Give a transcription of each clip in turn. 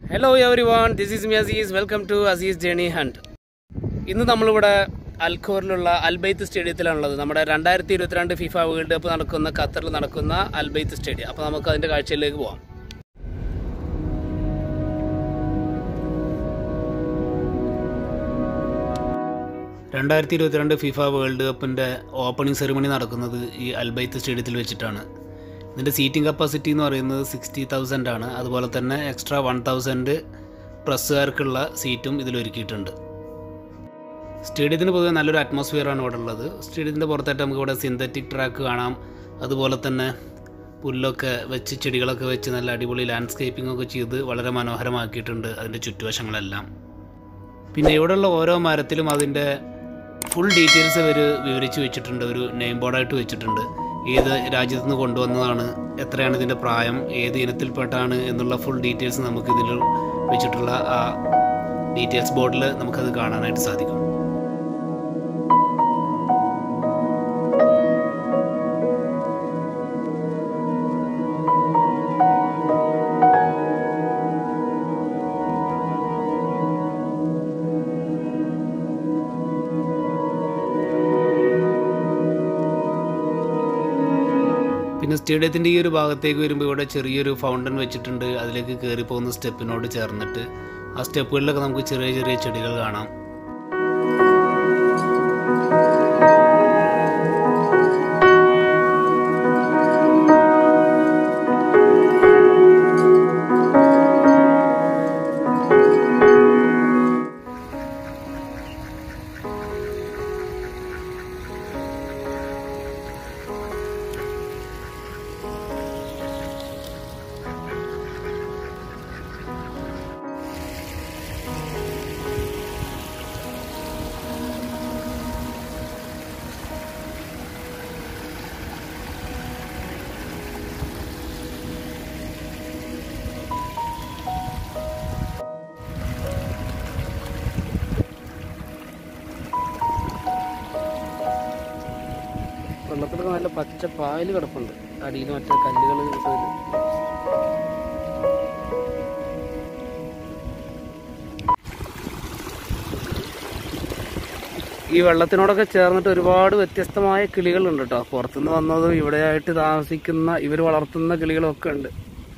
hello everyone this is me Azeez welcome to Azeez journey hunt ഇന്ന് നമ്മളിവിടെ അൽഖോറിലുള്ള അൽബൈത്ത് സ്റ്റേഡിയത്തിലാണുള്ളത് നമ്മുടെ രണ്ടായിരത്തി ഇരുപത്തിരണ്ട് ഫിഫ വേൾഡ് കപ്പ് നടക്കുന്ന ഖത്തറിൽ നടക്കുന്ന അൽബൈത്ത് സ്റ്റേഡിയം അപ്പോൾ നമുക്ക് അതിൻ്റെ കാഴ്ചയിലേക്ക് പോവാം രണ്ടായിരത്തി ഇരുപത്തിരണ്ട് ഫിഫ വേൾഡ് കപ്പിൻ്റെ ഓപ്പണിംഗ് സെറിമണി നടക്കുന്നത് ഈ അൽബൈത്ത് സ്റ്റേഡിയത്തിൽ വെച്ചിട്ടാണ് ഇതിൻ്റെ സീറ്റിംഗ് കപ്പാസിറ്റി എന്ന് പറയുന്നത് സിക്സ്റ്റി തൗസൻഡ് ആണ് അതുപോലെ തന്നെ എക്സ്ട്രാ വൺ തൗസൻഡ് പ്രസ്സുകാർക്കുള്ള സീറ്റും ഇതിൽ ഒരുക്കിയിട്ടുണ്ട് സ്റ്റേഡിയത്തിന് പൊതുവെ നല്ലൊരു അറ്റ്മോസ്ഫിയറാണ് ഇവിടെ ഉള്ളത് സ്റ്റേഡിയത്തിൻ്റെ പുറത്തായിട്ട് നമുക്ക് ഇവിടെ സിന്തറ്റിക് ട്രാക്ക് കാണാം അതുപോലെ തന്നെ പുല്ലൊക്കെ വെച്ച് ചെടികളൊക്കെ വെച്ച് നല്ല അടിപൊളി ലാൻഡ്സ്കേപ്പിംഗ് ഒക്കെ ചെയ്ത് വളരെ മനോഹരമാക്കിയിട്ടുണ്ട് അതിൻ്റെ ചുറ്റുവശങ്ങളെല്ലാം പിന്നെ ഇവിടെയുള്ള ഓരോ മരത്തിലും അതിൻ്റെ ഫുൾ ഡീറ്റെയിൽസ് ഇവർ വിവരിച്ച് വെച്ചിട്ടുണ്ട് ഒരു നെയിം ബോർഡായിട്ട് വെച്ചിട്ടുണ്ട് ഏത് രാജ്യത്തു നിന്ന് കൊണ്ടുവന്നതാണ് എത്രയാണ് ഇതിൻ്റെ പ്രായം ഏത് ഇനത്തിൽപ്പെട്ടാണ് എന്നുള്ള ഫുൾ ഡീറ്റെയിൽസ് നമുക്ക് ഇതിൽ വെച്ചിട്ടുള്ള ആ ഡീറ്റെയിൽസ് ബോർഡിൽ നമുക്കത് കാണാനായിട്ട് സാധിക്കും പിന്നെ സ്റ്റേഡിയത്തിൻ്റെ ഈ ഒരു ഭാഗത്തേക്ക് വരുമ്പോൾ ഇവിടെ ചെറിയൊരു ഫൗണ്ടൻ വെച്ചിട്ടുണ്ട് അതിലേക്ക് കയറി പോകുന്ന സ്റ്റെപ്പിനോട് ചേർന്നിട്ട് ആ സ്റ്റെപ്പുകളിലൊക്കെ നമുക്ക് ചെറിയ ചെറിയ ചെടികൾ കാണാം വെള്ളത്തിലൊക്കെ നല്ല പച്ച പായൽ കിടപ്പുണ്ട് അടിയിൽ മറ്റേ കല്ലുകൾ ഈ വെള്ളത്തിനോടൊക്കെ ചേർന്നിട്ട് ഒരുപാട് വ്യത്യസ്തമായ കിളികളുണ്ട് കേട്ടോ പുറത്തുനിന്ന് വന്നതും ഇവിടെയായിട്ട് താമസിക്കുന്ന ഇവർ വളർത്തുന്ന കിളികളൊക്കെ ഉണ്ട്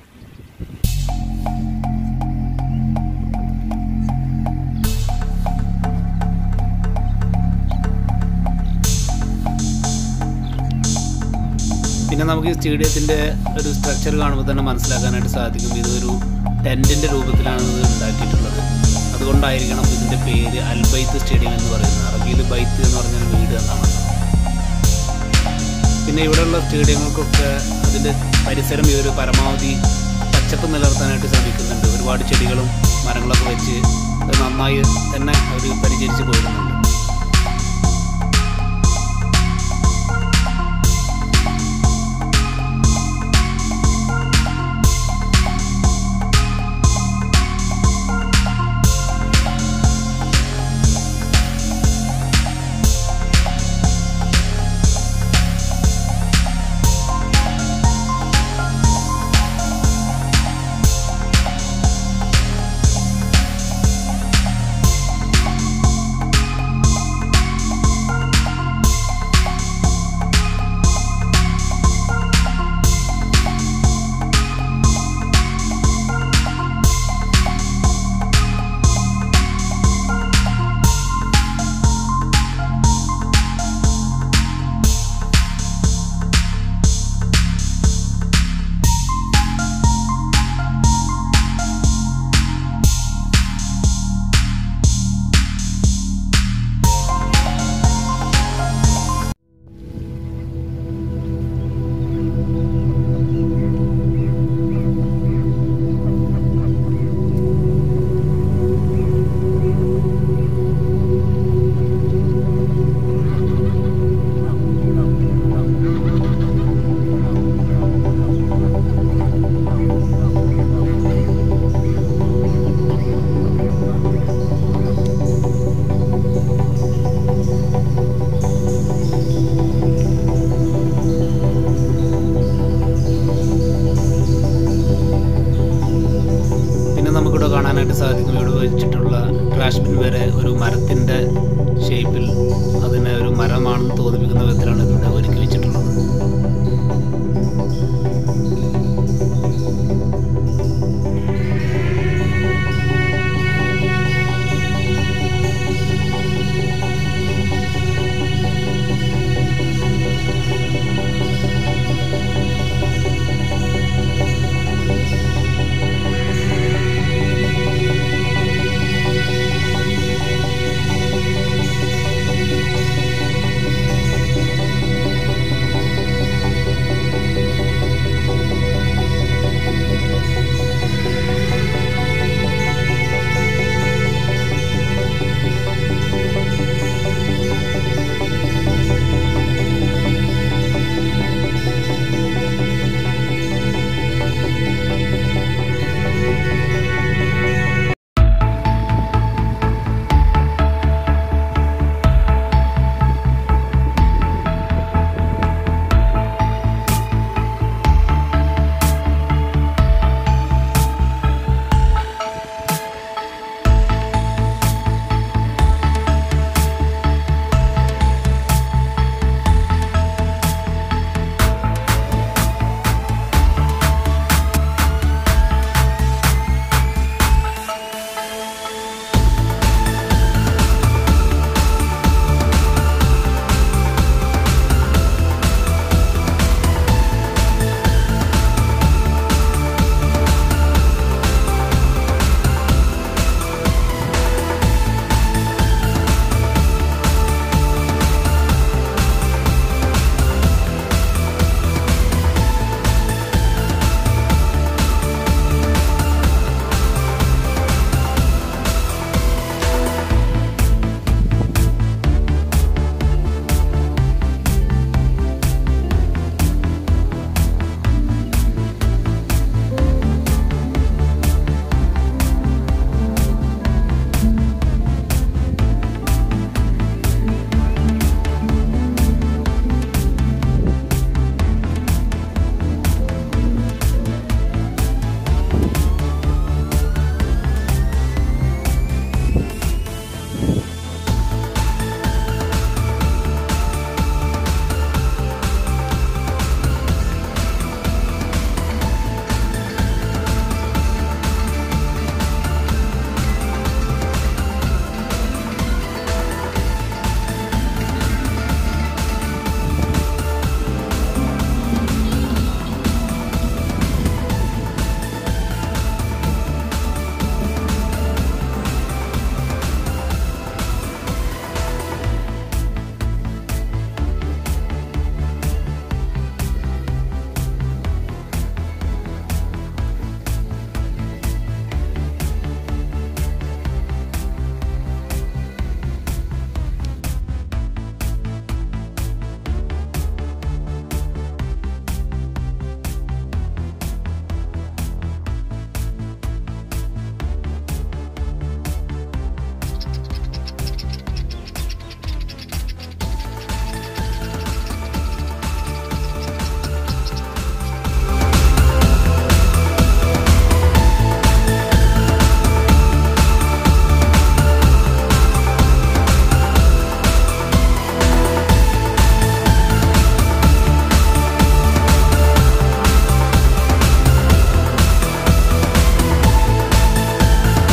പിന്നെ നമുക്ക് ഈ സ്റ്റേഡിയത്തിൻ്റെ ഒരു സ്ട്രക്ചർ കാണുമ്പോൾ തന്നെ മനസ്സിലാക്കാനായിട്ട് സാധിക്കും ഇതൊരു ടെൻറ്റിൻ്റെ രൂപത്തിലാണ് ഇത് ഉണ്ടാക്കിയിട്ടുള്ളത് അതുകൊണ്ടായിരിക്കണം ഇതിൻ്റെ പേര് അൽബൈത്ത് സ്റ്റേഡിയം എന്ന് പറയുന്നത് അറബിയിൽ ബൈത്ത് എന്ന് പറഞ്ഞൊരു വീട് എന്നാണ് പിന്നെ ഇവിടെയുള്ള സ്റ്റേഡിയങ്ങൾക്കൊക്കെ അതിൻ്റെ പരിസരം ഇവർ പരമാവധി പച്ചപ്പ് നിലനിർത്താനായിട്ട് ശ്രമിക്കുന്നുണ്ട് ഒരുപാട് ചെടികളും മരങ്ങളൊക്കെ വെച്ച് അത് നന്നായി തന്നെ അവർ പരിചരിച്ച് പോരുന്നുണ്ട് മരത്തിൻ്റെ ഷേപ്പിൽ അതിനെ ഒരു മരമാണെന്ന് തോന്നിപ്പിക്കുന്ന വിധത്തിലാണ് ഇതിവിടെ ഒരുക്കി വെച്ചിട്ടുള്ളത്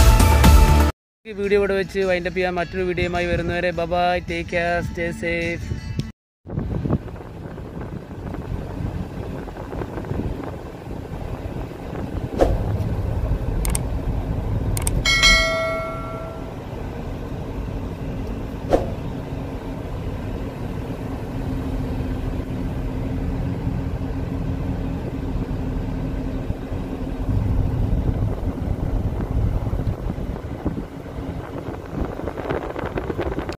ഈ വീഡിയോ ഇവിടെ വെച്ച് വൈൻഡപ്പ് ചെയ്യാൻ മറ്റൊരു വീഡിയോയുമായി വരുന്നവരെ bye bye take care stay safe